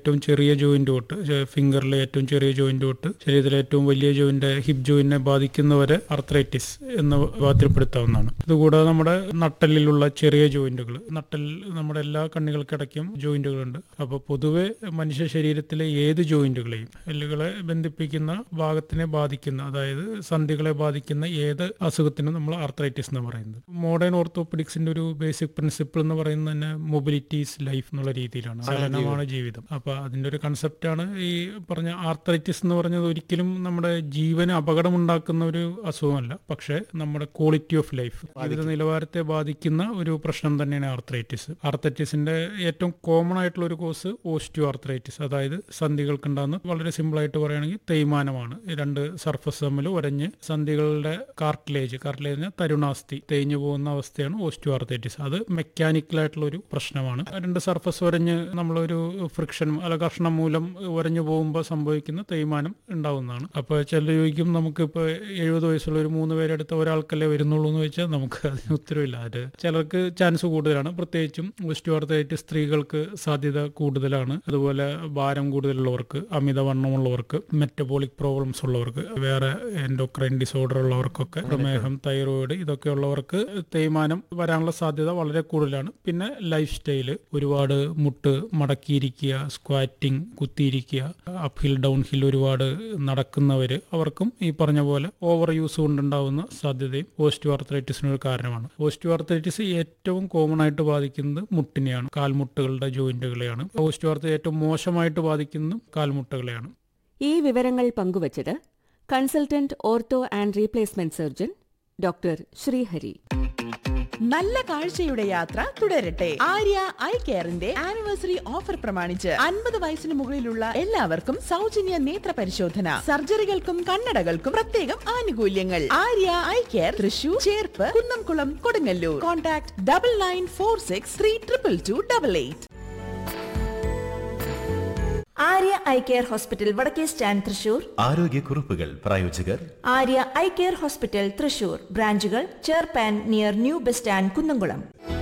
ഏറ്റവും ചെറിയ ജോയിന്റ് തൊട്ട് ഫിംഗറിലെ ഏറ്റവും ചെറിയ ജോയിന്റ് തൊട്ട് ശരീരത്തിലെ ഏറ്റവും വലിയ ജോയിന്റ് ഹിപ്പ് ജോയിന്റിനെ ബാധിക്കുന്നവരെ ആർത്രൈറ്റിസ് എന്ന് വിഭാഗത്തിൽപ്പെടുത്താവുന്നതാണ് ഇതുകൂടാതെ നമ്മുടെ നട്ടലിലുള്ള ചെറിയ ജോയിന്റുകൾ നട്ടൽ നമ്മുടെ എല്ലാ കണ്ണികൾക്കിടയ്ക്കും ജോയിന്റുകളുണ്ട് അപ്പോൾ പൊതുവെ മനുഷ്യ ശരീരത്തിലെ ഏത് ജോയിന്റുകളെയും എല്ലുകളെ ബന്ധിപ്പിക്കുന്ന ഭാഗത്തിനെ ബാധിക്കുന്ന അതായത് സന്ധികളെ ബാധിക്കുന്ന ഏത് അസുഖത്തിനും നമ്മൾ ആർത്രൈറ്റിസ് എന്ന് പറയുന്നത് മോഡേൺ ഓർത്തോപെഡിക്സിന്റെ ഒരു ബേസിക് പ്രിൻസിപ്പിൾ എന്ന് പറയുന്നത് തന്നെ മൊബിലിറ്റീസ് ലൈഫ് എന്നുള്ള രീതിയിലാണ് ചലനമാണ് ജീവിതം അപ്പൊ അതിന്റെ ഒരു കൺസെപ്റ്റാണ് ഈ പറഞ്ഞ ആർത്രൈറ്റിസ് എന്ന് പറഞ്ഞത് ഒരിക്കലും നമ്മുടെ ജീവന് അപകടമുണ്ടാക്കുന്ന ഒരു അസുഖമല്ല പക്ഷേ നമ്മുടെ ക്വാളിറ്റി ഓഫ് ലൈഫ് ജീവിത നിലവാരത്തെ ബാധിക്കുന്ന ഒരു പ്രശ്നം തന്നെയാണ് ആർത്രൈറ്റിസ് ആർത്രൈറ്റിസിന്റെ ഏറ്റവും കോമൺ ആയിട്ടുള്ള ഒരു കോസ് ഓസ്റ്റിയോ ആർത്രൈറ്റിസ് അതായത് സന്ധികൾക്കുണ്ടാകുന്ന വളരെ സിമ്പിൾ ആയിട്ട് പറയുകയാണെങ്കിൽ തേയ്മാനമാണ് ഈ രണ്ട് സർഫസ് തമ്മിൽ ഉരഞ്ഞ് സന്ധികളുടെ കാർട്ടിലേജ് കാർട്ടിലേജ് തരുണാസ്ഥി തേഞ്ഞു പോകുന്ന അവസ്ഥയാണ് ഓസ്റ്റിയോ ആർത്രൈറ്റിസ് അത് മെക്കാനിക്കൽ ആയിട്ടുള്ള ഒരു പ്രശ്നമാണ് രണ്ട് സർഫസ് ഉരഞ്ഞ് നമ്മളൊരു ഫ്രിക്ഷൻ അല്ല കഷ്ണം മൂലം ഉരഞ്ഞു പോകുമ്പോൾ സംഭവിക്കുന്ന തേയ്മാനം ഉണ്ടാവുന്നതാണ് അപ്പോൾ ചില ചോദിക്കും നമുക്കിപ്പോൾ എഴുപത് വയസ്സുള്ള ഒരു മൂന്ന് പേരെടുത്ത ഒരാൾക്കല്ലേ വരുന്നുള്ളൂ എന്ന് വെച്ചാൽ നമുക്ക് അതിന് ഉത്തരവില്ല അത് ചിലർക്ക് ചാൻസ് കൂടുതലാണ് പ്രത്യേകിച്ചും ഓസ്റ്റിയോആർത്തൈറ്റിസ് സ്ത്രീകൾക്ക് സാധ്യത കൂടുതലാണ് അതുപോലെ ഭാരം കൂടുതലുള്ളവർക്ക് അമിതവണ്ണമുള്ളവർക്ക് മെറ്റബോളിക് പ്രോബ്ലംസ് ഉള്ളവർക്ക് വേറെ എൻഡോക്രൈൻ ഡിസോർഡർ ഉള്ളവർക്കൊക്കെ പ്രമേഹം തൈറോയിഡ് ഇതൊക്കെ ഉള്ളവർക്ക് തേയ്മാനം വരാനുള്ള സാധ്യത വളരെ കൂടുതലാണ് പിന്നെ ലൈഫ് സ്റ്റൈല് ഒരുപാട് മുട്ട് മടക്കിയിരിക്കുക സ്ക്വാറ്റിംഗ് കുത്തിയിരിക്കുക അപ്പ് ഹിൽ ഡൗൺ ഹിൽ ഒരുപാട് നടക്കുന്നവര് അവർക്കും ഈ പറഞ്ഞ പോലെ ഓവർ യൂസ് കൊണ്ടുണ്ടാവുന്ന സാധ്യതയും ഓസ്റ്റിയോ ആർത്രൈറ്റിസിന് ഒരു കാരണമാണ് ഓസ്റ്റിയോ ആർത്രൈറ്റിസ് ഏറ്റവും കോമൺ ആയിട്ട് ബാധിക്കുന്നത് മുട്ടിനെയാണ് കാൽമുട്ടുകളുടെ ജോയിന്റുകളെയാണ് ഓസ്റ്റിയോ ആർത്രൈറ്റിസ് ഏറ്റവും മോശമായിട്ട് ബാധിക്കുന്നത് കാൽമുട്ടുകളെയാണ് ഈ വിവരങ്ങൾ പങ്കുവച്ചത് consultant ortho and replacement surgeon doctor Srihari നല്ല കാഴ്ചയുടെ യാത്ര തുടരട്ടെ ആര്യ ഐ കെയറിന്റെ ആനിവേഴ്സറി ഓഫർ പ്രമാണിച്ച് അൻപത് വയസ്സിന് മുകളിലുള്ള എല്ലാവർക്കും സൗജന്യ നേത്ര പരിശോധന സർജറികൾക്കും കണ്ണടകൾക്കും പ്രത്യേകം ആനുകൂല്യങ്ങൾ Arya eye care Thrissur Cherpu Kunnamkulam Kodungallur contact double nine four six three triple two double eight Arya eye care hospital വടക്കേ സ്റ്റാൻഡ് തൃശൂർ ആരോഗ്യക്കുറിപ്പുകൾ പ്രായോജകർ Arya eye care hospital Thrissur ബ്രാഞ്ചുകൾ ചേർപ്പാൻ near new bus stand Kunnamkulam